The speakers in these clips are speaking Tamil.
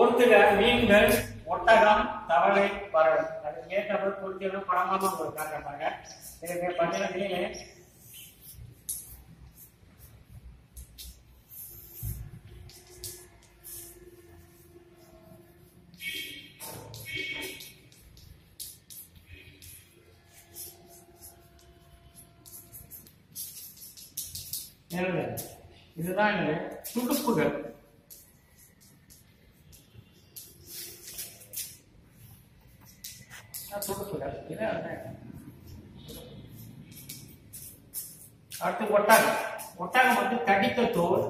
பொறுத்துக மீன்கள் ஒட்டகம் தவளை பறவை அதுக்கு ஏற்றபோது பொறுத்திலும் படமாக உங்களுக்கு காட்டுறாங்க இதுக்கு பண்ணின மீன் என்னது? இதுதான் என்னது துடுப்புகள் அஹ் துடுப்புகள் இது வந்து அடுத்து ஒட்டகம் ஒட்டகம் வந்து தடித்த தோல்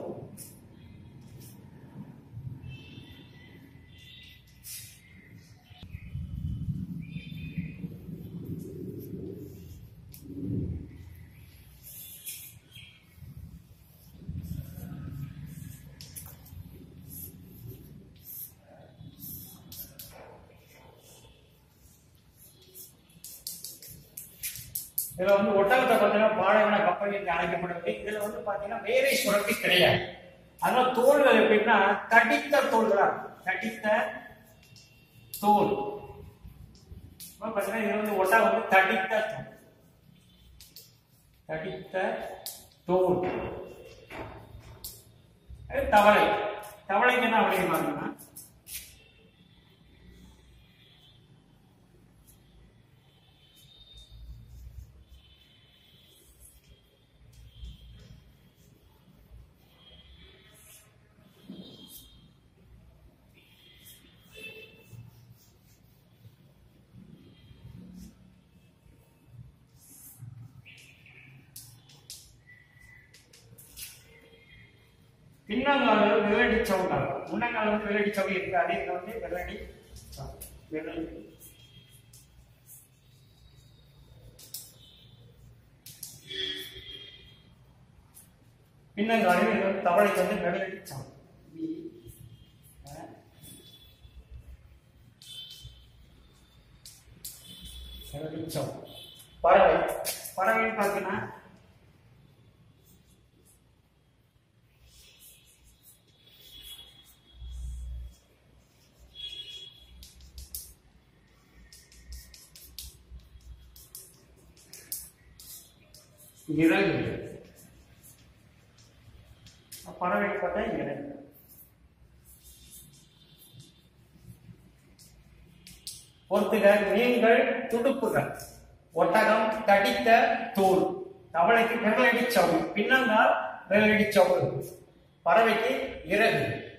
இதுல வந்து ஒட்டகத்தை பார்த்தீங்கன்னா பாலைவன கப்பல் என்று அழைக்கப்படுவது இதுல வந்து பாத்தீங்கன்னா வேரை சுரப்பி கிடையாது அதனால தோல்கள் எப்படின்னா தடித்த தோல்களா இருக்கும். தடித்த தோல் இப்ப பாத்தீங்கன்னா இது வந்து ஒட்டகம் வந்து தடித்த தோல் தடித்த தோல் அது தவளை தவளைக்கு என்ன அப்படின்னு பாத்தீங்கன்னா பின்னங்கால வெள்ளடி சவுண்டா முன்னங்கால வந்து வெள்ளடி சவுடி இருக்கு அதே இதுல வந்து வெள்ளடி sound. வெள்ளடி பின்னங்காலில் இது வந்து தவளைக்கு வந்து வெள்ளடி சவுண்ட் வி அ, வெள்ளடி சவுண்ட் பறவை பறவைன்னு பார்த்தீங்கன்னா இறகு பறவை பார்த்தா இறகு பொறுத்துக மீன்கள் துடுப்புகள் ஒட்டகம் தடித்த தோல் தவளைக்கு விரலடி சவுள் பின்னங்கால் விரலடி சவுள் பறவைக்கு இறகு